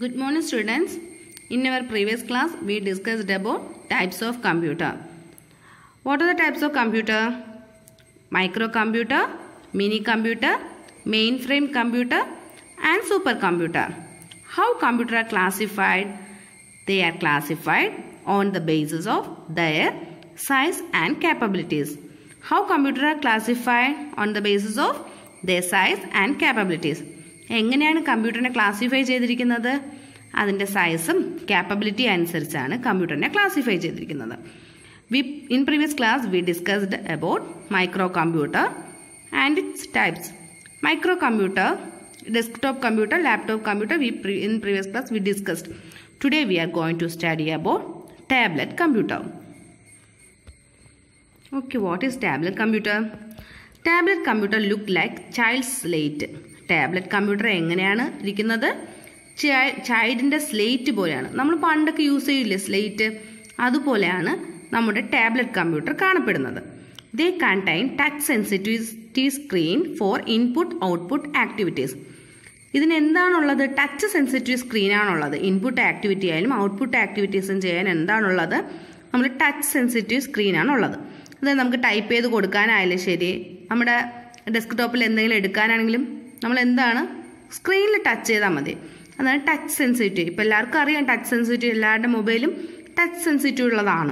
Good morning students. In our previous class we discussed about types of computer. What are the types of computer? Microcomputer, mini computer, mainframe computer and supercomputer. How computer are classified? They are classified on the basis of their size and capabilities. How computer are classified on the basis of their size and capabilities. എങ്ങനെയാണ് കമ്പ്യൂട്ടറിനെ classify ചെയ്തിരിക്കുന്നത് അതിൻ്റെ സൈസും capability അനുസരിച്ചാണ് കമ്പ്യൂട്ടറിനെ classify ചെയ്തിരിക്കുന്നത് we in previous class we discussed about micro computer and its types micro computer desktop computer laptop computer we pre- in previous class we discussed today we are going to study about tablet computer okay what is tablet computer tablet computer look like child slate tablet computer എങ്ങനെയാണ് ഇരിക്കുന്നത് ചൈൽഡിൻ്റെ slate പോലെയാണ് നമ്മൾ പണ്ടൊക്കെ use ചെയ്യില്ലേ slate അതുപോലെയാണ് നമ്മുടെ tablet computer കാണപ്പെടുന്നത് they contain touch sensitivity screen for input output activities ഇതിന് എന്താണുള്ളത് ടച്ച് സെൻസിറ്റീവ് സ്ക്രീനാണുള്ളത് ഇൻപുട്ട് ആക്ടിവിറ്റി ആയാലും ഔട്ട്പുട്ട് ആക്ടിവിറ്റീസും ചെയ്യാൻ എന്താണുള്ളത് നമ്മൾ ടച്ച് സെൻസിറ്റീവ് സ്ക്രീനാണുള്ളത് അത് നമുക്ക് ടൈപ്പ് ചെയ്ത് കൊടുക്കാനായാലും ശരി നമ്മുടെ ഡെസ്ക്ടോപ്പിൽ എന്തെങ്കിലും എടുക്കാനാണെങ്കിലും നമ്മൾ എന്താണ് സ്ക്രീനിൽ ടച്ച് ചെയ്താൽ മതി അതാണ് ടച്ച് സെൻസിറ്റീവ് ഇപ്പോൾ എല്ലാവർക്കും അറിയാം ടച്ച് സെൻസിറ്റീവ് എല്ലാവരുടെ മൊബൈലും ടച്ച് സെൻസിറ്റീവ് ഉള്ളതാണ്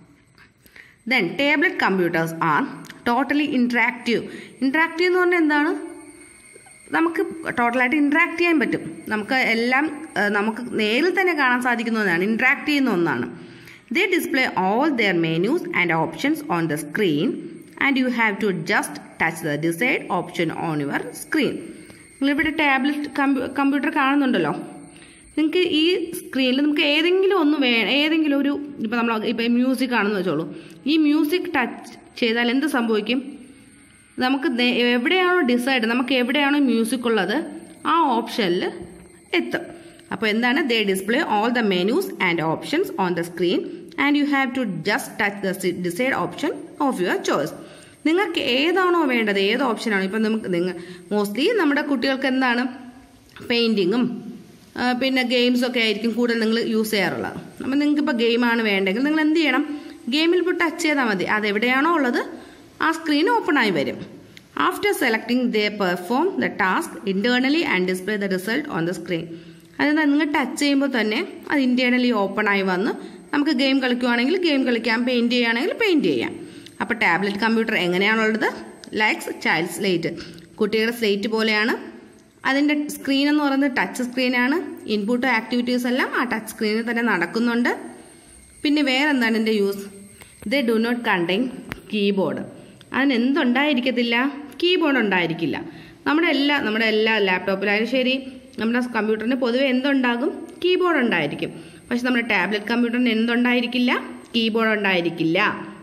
then tablet computers are totally interactive interactive എന്ന് പറഞ്ഞാൽ എന്താണ് നമുക്ക് ടോട്ടലായിട്ട് ഇൻട്രാക്ട് ചെയ്യാൻ പറ്റും നമുക്ക് എല്ലാം നമുക്ക് നേരിൽ തന്നെ കാണാൻ സാധിക്കുന്ന ഒന്നാണ് ഇൻട്രാക്ട് ചെയ്യുന്ന ഒന്നാണ് they display all their menus and options on the screen and you have to just touch the decide option on your screen നിങ്ങളിവിടെ ടാബ്ലറ്റ് കമ്പ്യൂട്ടർ കാണുന്നുണ്ടല്ലോ നിങ്ങൾക്ക് ഈ സ്ക്രീനിൽ നമുക്ക് ഏതെങ്കിലും ഒന്ന് വേ ഏതെങ്കിലും ഒരു ഇപ്പോൾ നമ്മൾ ഇപ്പോൾ മ്യൂസിക് ആണെന്ന് വെച്ചോളൂ ഈ മ്യൂസിക് ടച്ച് ചെയ്താൽ എന്ത് സംഭവിക്കും നമുക്ക് എവിടെയാണോ ഡിസൈഡ് നമുക്ക് എവിടെയാണോ മ്യൂസിക് ഉള്ളത് ആ ഓപ്ഷനിൽ എത്തും അപ്പോൾ എന്താണ് they display all the menus and options on the screen and you have to just touch the decide option of your choice നിങ്ങൾക്ക് ഏതാണോ വേണ്ടത് ഏത് ഓപ്ഷനാണോ ഇപ്പം നമുക്ക് നിങ്ങൾ മോസ്റ്റ്ലി നമ്മുടെ കുട്ടികൾക്ക് എന്താണ് പെയിൻറ്റിങ്ങും പിന്നെ ഗെയിംസ് ഒക്കെ ആയിരിക്കും കൂടുതൽ നിങ്ങൾ യൂസ് ചെയ്യാറുള്ളത് അപ്പം നിങ്ങൾക്ക് ഇപ്പോൾ ഗെയിമാണ് വേണ്ടെങ്കിൽ നിങ്ങൾ എന്ത് ചെയ്യണം ഗെയിമിൽ ഇപ്പോൾ ടച്ച് ചെയ്താൽ മതി അതെവിടെയാണോ ഉള്ളത് ആ സ്ക്രീൻ ഓപ്പൺ ആയി വരും after selecting they perform the task internally and display the result on the screen അതെന്താ നിങ്ങൾ ടച്ച് ചെയ്യുമ്പോൾ തന്നെ അത് ഇന്റേർണലി ഓപ്പൺ ആയി വന്ന് നമുക്ക് ഗെയിം കളിക്കുവാണെങ്കിൽ ഗെയിം കളിക്കാം പെയിൻറ് ചെയ്യുകയാണെങ്കിൽ പെയിൻറ് ചെയ്യാം അപ്പോൾ ടാബ്ലറ്റ് കമ്പ്യൂട്ടർ എങ്ങനെയാണുള്ളത് ലൈക്സ് ചൈൽഡ് സ്ലേറ്റ് കുട്ടികളുടെ സ്ലേറ്റ് പോലെയാണ് അതിൻ്റെ സ്ക്രീൻ എന്ന് പറയുന്നത് ടച്ച് സ്ക്രീനാണ് ഇൻപുട്ട് ആക്ടിവിറ്റീസ് എല്ലാം ആ ടച്ച് സ്ക്രീനിൽ തന്നെ നടക്കുന്നുണ്ട് പിന്നെ വേറെ എന്താണ് എൻ്റെ use the do not contain keyboard അതിന് എന്തുണ്ടായിരിക്കത്തില്ല കീബോർഡ് ഉണ്ടായിരിക്കില്ല നമ്മുടെ എല്ലാ നമ്മുടെ എല്ലാ ലാപ്ടോപ്പിലായാലും ശരി നമ്മുടെ കമ്പ്യൂട്ടറിന് പൊതുവെ എന്തുണ്ടാകും കീബോർഡ് ഉണ്ടായിരിക്കും പക്ഷെ നമ്മുടെ ടാബ്ലറ്റ് കമ്പ്യൂട്ടറിന് എന്തുണ്ടായിരിക്കില്ല കീബോർഡ് ഉണ്ടായിരിക്കില്ല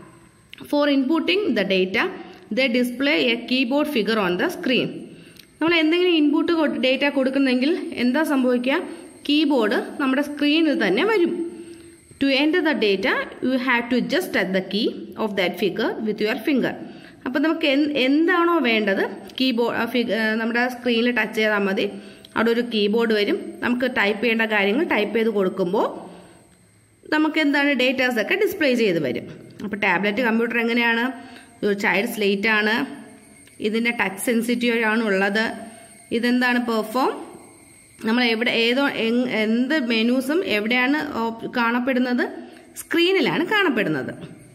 for inputting the data they display a keyboard figure on the screen നമ്മൾ എന്തെങ്കിലും ഇൻപുട്ട് ഡേറ്റ കൊടുക്കുന്നെങ്കിൽ എന്താ സംഭവിക്കുക കീബോർഡ് നമ്മുടെ സ്ക്രീനിൽ തന്നെ വരും to enter the data you have to just touch the key of that figure with your finger അപ്പോൾ നമുക്ക് എന്താണോ വേണ്ടത് കീബോർഡ് നമ്മുടെ സ്ക്രീനിൽ ടച്ച് ചെയ്താൽ മതി അവിടെ ഒരു കീബോർഡ് വരും നമുക്ക് ടൈപ്പ് ചെയ്യേണ്ട കാര്യങ്ങൾ ടൈപ്പ് ചെയ്ത് കൊടുക്കുമ്പോൾ നമുക്ക് എന്താണ് ഡേറ്റാസ് ഒക്കെ ഡിസ്പ്ലേ ചെയ്ത് വരും അപ്പോൾ ടാബ്ലറ്റ് കമ്പ്യൂട്ടർ എങ്ങനെയാണ് ഒരു ചൈൽഡ് സ്ലേറ്റ് ആണ് ഇതിൻ്റെ ടച്ച് സെൻസിറ്റീവ് ആണ് ഉള്ളത് ഇതെന്താണ് പെർഫോം നമ്മൾ എവിടെ ഏതോ എന്ത് മെനൂസും എവിടെയാണ് കാണപ്പെടുന്നത് സ്ക്രീനിലാണ് കാണപ്പെടുന്നത്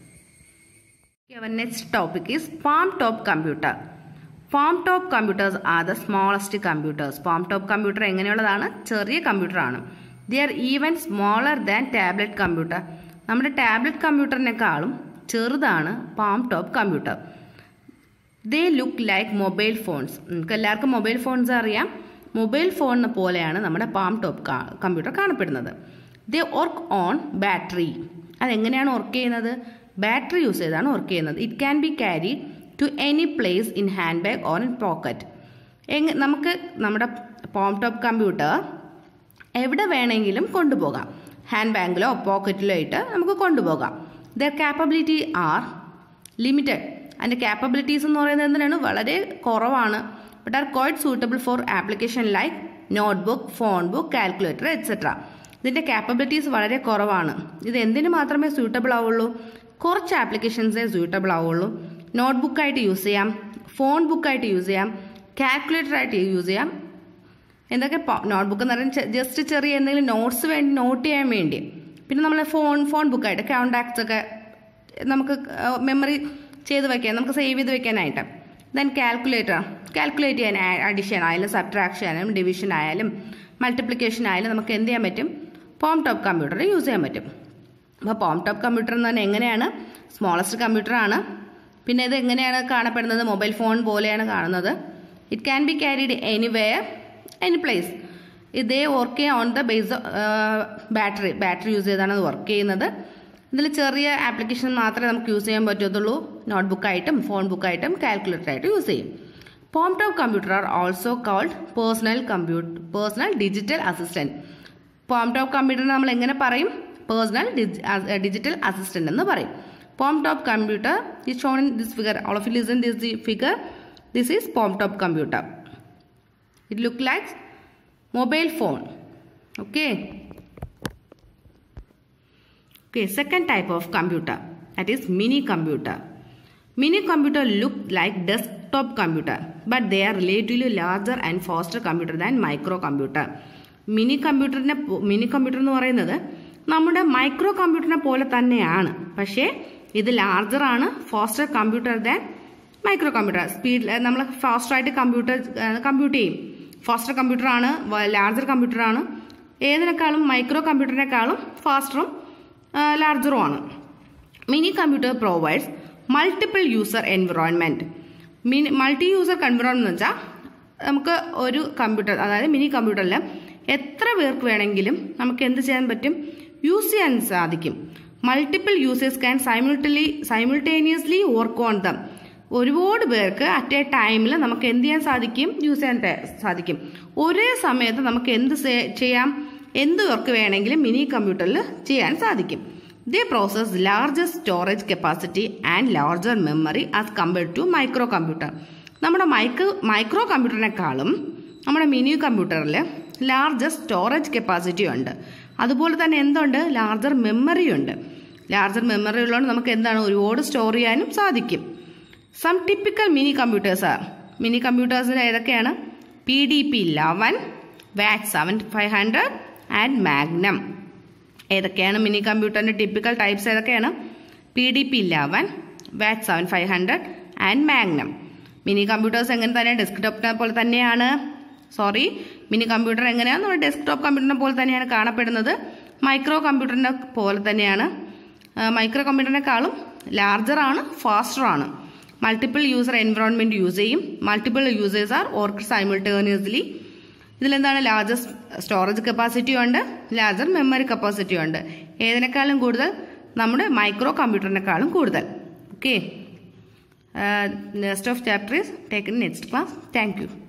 next topic is palmtop computer palmtop computers are the smallest computers palmtop computer എങ്ങനെയുള്ളതാണ് ചെറിയ കമ്പ്യൂട്ടറാണ് they are even smaller than tablet computer നമ്മുടെ ടാബ്ലറ്റ് കമ്പ്യൂട്ടറിനേക്കാളും ചെറുതാണ് palmtop computer they look like mobile phones നമുക്ക് എല്ലാവർക്കും mobile phones അറിയാം mobile ഫോണിന് പോലെയാണ് നമ്മുടെ പാം ടോപ്പ് കമ്പ്യൂട്ടർ കാണപ്പെടുന്നത് ദേ വർക്ക് ഓൺ ബാറ്ററി അതെങ്ങനെയാണ് വർക്ക് ചെയ്യുന്നത് ബാറ്ററി യൂസ് ചെയ്താണ് വർക്ക് ചെയ്യുന്നത് it can be carry to any place in hand bag or in pocket എങ് നമുക്ക് നമ്മുടെ പാം ടോപ്പ് കമ്പ്യൂട്ടർ എവിടെ വേണമെങ്കിലും കൊണ്ടുപോകാം ഹാൻഡ് ബാഗിലോ പോക്കറ്റിലോ ആയിട്ട് നമുക്ക് കൊണ്ടുപോകാം ദർ കാപ്പബിലിറ്റി ആർ ലിമിറ്റഡ് അതിൻ്റെ കാപ്പബിലിറ്റീസ് എന്ന് പറയുന്നത് എന്തിനാണ് വളരെ കുറവാണ് but are quite suitable for application like notebook phone book calculator etcetera ഇതിൻ്റെ കാപ്പബിലിറ്റീസ് വളരെ കുറവാണ് ഇത് എന്തിനു മാത്രമേ സ്യൂട്ടബിൾ ആവുള്ളൂ കുറച്ച് ആപ്ലിക്കേഷൻസേ സ്യൂട്ടബിൾ ആവുള്ളൂ നോട്ട്ബുക്കായിട്ട് യൂസ് ചെയ്യാം ഫോൺ ബുക്കായിട്ട് യൂസ് ചെയ്യാം കാൽക്കുലേറ്റർ ആയിട്ട് യൂസ് ചെയ്യാം എന്തൊക്കെ നോട്ട്ബുക്ക് എന്ന് പറയുന്നത് ജസ്റ്റ് ചെറിയ എന്തെങ്കിലും നോട്ട്സ് വേണ്ടി നോട്ട് ചെയ്യാൻ വേണ്ടി പിന്നെ നമ്മൾ ഫോൺ ഫോൺ ബുക്കായിട്ട് കോണ്ടാക്ട്സ് ഒക്കെ നമുക്ക് മെമ്മറി ചെയ്ത് വെക്കാൻ നമുക്ക് സേവ് ചെയ്ത് വെക്കാനായിട്ട് ദെൻ കാൽക്കുലേറ്റർ കാൽക്കുലേറ്റ് ചെയ്യാൻ അഡിഷൻ ആയാലും സബ്ട്രാക്ഷൻ ആയാലും ഡിവിഷൻ ആയാലും മൾട്ടിപ്ലിക്കേഷൻ ആയാലും നമുക്ക് എന്ത് ചെയ്യാൻ പറ്റും പോം ടോപ്പ് കമ്പ്യൂട്ടർ യൂസ് ചെയ്യാൻ പറ്റും അപ്പോൾ പോം ടോപ്പ് കമ്പ്യൂട്ടർ എന്ന് പറഞ്ഞാൽ എങ്ങനെയാണ് സ്മോളസ്റ്റ് കമ്പ്യൂട്ടർ ആണ് പിന്നെ ഇത് എങ്ങനെയാണ് കാണപ്പെടുന്നത് മൊബൈൽ ഫോൺ പോലെയാണ് കാണുന്നത് it can be carried anywhere any place ഇതേ വർക്ക് ചെയ്യാൻ on the base battery battery use ചെയ്താണ് അത് വർക്ക് ചെയ്യുന്നത് ഇതിൽ ചെറിയ ആപ്ലിക്കേഷൻ മാത്രമേ നമുക്ക് യൂസ് ചെയ്യാൻ പറ്റത്തുള്ളൂ നോട്ട്ബുക്കായിട്ടും ഫോൺ ബുക്കായിട്ടും കാൽക്കുലേറ്ററായിട്ടും യൂസ് ചെയ്യും palmtop computer are also called personal computer personal digital assistant palmtop computer നമ്മൾ എങ്ങനെ പറയും പേഴ്സണൽ ഡിജിറ്റൽ അസിസ്റ്റന്റ് എന്ന് പറയും palmtop computer is shown in this figure all of you listen this the figure this is palm top computer it look like mobile phone okay okay second type of computer that is mini computer mini computer look like desktop computer but they are relatively larger and faster computer than micro computer mini കമ്പ്യൂട്ടറിനെ mini computer എന്ന് പറയുന്നത് നമ്മുടെ micro കമ്പ്യൂട്ടറിനെ പോലെ തന്നെയാണ് പക്ഷേ ഇത് larger ആണ് faster computer than micro computer speed നമ്മൾ ഫാസ്റ്ററായിട്ട് കമ്പ്യൂട്ടർ കമ്പ്യൂട്ട് ചെയ്യും ഫാസ്റ്റർ കമ്പ്യൂട്ടർ ആണ് ലാർജർ കമ്പ്യൂട്ടർ ആണ് ഏതിനേക്കാളും മൈക്രോ കമ്പ്യൂട്ടറിനേക്കാളും ഫാസ്റ്ററും ലാർജറും ആണ് mini computer provides multiple user environment mini multi user environment എന്ന് വെച്ചാൽ നമുക്ക് ഒരു കമ്പ്യൂട്ടർ അതായത് മിനി കമ്പ്യൂട്ടറിൽ എത്ര പേർക്ക് വേണമെങ്കിലും നമുക്ക് എന്ത് ചെയ്യാൻ പറ്റും യൂസ് ചെയ്യാൻ സാധിക്കും multiple users can simultaneously simultaneously work on them ഒരുപാട് പേർക്ക് അറ്റ് എ ടൈമിൽ നമുക്ക് എന്ത് ചെയ്യാൻ സാധിക്കും യൂസ് ചെയ്യാൻ സാധിക്കും ഒരേ സമയത്ത് നമുക്ക് എന്ത് ചെയ്യാം എന്ത് വർക്ക് വേണമെങ്കിലും മിനി കമ്പ്യൂട്ടറിൽ ചെയ്യാൻ സാധിക്കും they process larger storage capacity and larger memory as compared to micro computer നമ്മുടെ മൈക്രോ മൈക്രോ കമ്പ്യൂട്ടറിനേക്കാളും നമ്മുടെ മിനി കമ്പ്യൂട്ടറിൽ ലാർജർ സ്റ്റോറേജ് കപ്പാസിറ്റി ഉണ്ട് അതുപോലെ തന്നെ എന്തുണ്ട് ലാർജർ മെമ്മറി ഉണ്ട് ലാർജർ മെമ്മറി ഉള്ളതുകൊണ്ട് നമുക്ക് എന്താണ് ഒരുപാട് സ്റ്റോർ ചെയ്യാനും സാധിക്കും some typical mini computers are mini കമ്പ്യൂട്ടേഴ്സിൽ ഏതൊക്കെയാണ് പി ഡി പി ലെവൻ വാറ്റ് seven five hundred and Magnum ഏതൊക്കെയാണ് മിനി കമ്പ്യൂട്ടറിൻ്റെ ടിപ്പിക്കൽ ടൈപ്സ് ഏതൊക്കെയാണ് പി ഡി പി ലെവൻ വാറ്റ് seven five hundred and Magnum mini computers എങ്ങനെ തന്നെ ഡെസ്ക്ടോപ്പിനെ പോലെ തന്നെയാണ് സോറി മിനി കമ്പ്യൂട്ടർ എങ്ങനെയാണ് നമ്മുടെ ഡെസ്ക്ടോപ്പ് കമ്പ്യൂട്ടറിനെ പോലെ തന്നെയാണ് കാണപ്പെടുന്നത് മൈക്രോ കമ്പ്യൂട്ടറിനെ പോലെ തന്നെയാണ് മൈക്രോ കമ്പ്യൂട്ടറിനേക്കാളും ലാർജറാണ് ഫാസ്റ്ററാണ് മൾട്ടിപ്പിൾ യൂസർ എൻവറോൺമെൻറ്റ് യൂസ് ചെയ്യും multiple users are work simultaneously ഇതിലെന്താണ് ലാർജർ സ്റ്റോറേജ് കപ്പാസിറ്റി ഉണ്ട് ലാർജർ മെമ്മറി കപ്പാസിറ്റി ഉണ്ട് ഏതിനേക്കാളും കൂടുതൽ നമ്മുടെ മൈക്രോ കമ്പ്യൂട്ടറിനേക്കാളും കൂടുതൽ okay next of chapter is taken next class thank U